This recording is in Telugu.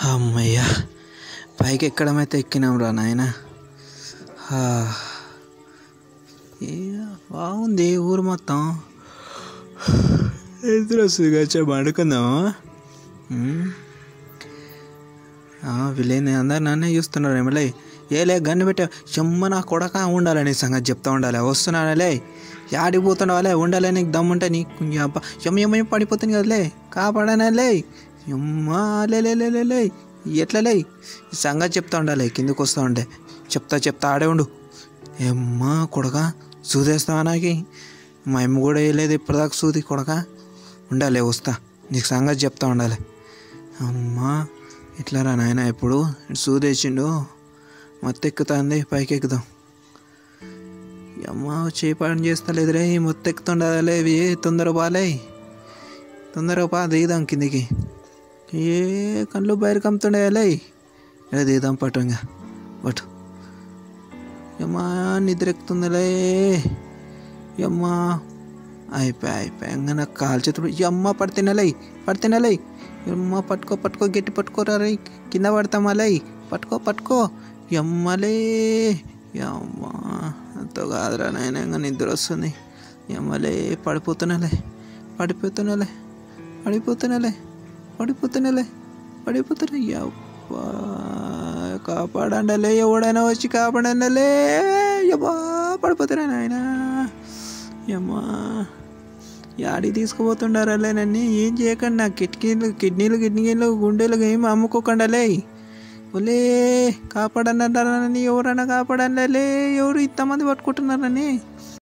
అమ్మయ్యా పైకి ఎక్కడమైతే ఎక్కినాం రా నాయన బాగుంది ఊరు మొత్తం ఎదురు వస్తుంది వచ్చా పండుకుందామా వీళ్ళేంది అందరు నన్నే చూస్తున్నారు ఏమలే ఏలే గన్ను పెట్టా చెమ్మ నా కొడక ఉండాలని సంగతి చెప్తా ఉండాలి వస్తున్నానులే యాడికి పోతున్నావాలే ఉండాలి నీకు దమ్ముంటే నీకు అబ్బా చెమ్మ ఎమ్మ పడిపోతుంది కదలే కాపాడనాలే ఎమ్మా లే లే లే లే లే ఎట్లా లే ఈ సంగతి చెప్తా ఉండాలి కిందకు వస్తా ఉంటే చెప్తా చెప్తా ఆడే ఉండు ఎమ్మా కొడక సూదేస్తావా నాకి మా అమ్మ కూడా వేయలేదు ఇప్పటిదాకా సూది కొడక ఉండాలి వస్తా నీకు సంగతి చెప్తా ఉండాలి అమ్మా ఇట్లా రా నాయన ఇప్పుడు సూదేసిండు మొత్తం ఎక్కుతుంది పైకి ఎక్కుదాం అమ్మ చేపాడు చేస్తలేదురే మొత్తం ఎక్కుతుండలే ఇవి తొందర బాలే తొందరగా పా దిగుదాం కిందికి ఏ కళ్ళు బయటకు అమ్ముతుండేలే ఇలా దిగుదాం పట్టు ఇంకా పట్టు అమ్మా నిద్ర ఎక్కుతుందిలే అమ్మా అయిపోయి అయిపోయి ఇంకా నాకు కాలు చేతులు అమ్మ పడితేనలే పడితేనలే అమ్మ పట్టుకో పట్టుకో గట్టి పట్టుకోరా రే కింద పడతామా పట్టుకో పట్టుకో ఎమ్మలే అమ్మ అంత కాదురా నాయన ఇంకా నిద్ర వస్తుంది ఎమ్మలే పడిపోతున్నాలే పడిపోతున్నాలే పడిపోతున్నాలే పడిపోతున్నాలే పడిపోతున్నా యబ్బా కాపాడండలే ఎవడైనా వచ్చి కాపాడండలే యబ్బా పడిపోతున్నా నాయన యమ్మా యాడి తీసుకుపోతుండారలే నన్ను ఏం చేయకండి నా కిటికీలు కిడ్నీలు కిడ్నీలు గుండెలు ఏమి అమ్ముకోకండలే ఒలే కాపాడన్నారని ఎవరన్నా కాపాడలే ఎవరు ఇంతమంది పట్టుకుంటున్నారని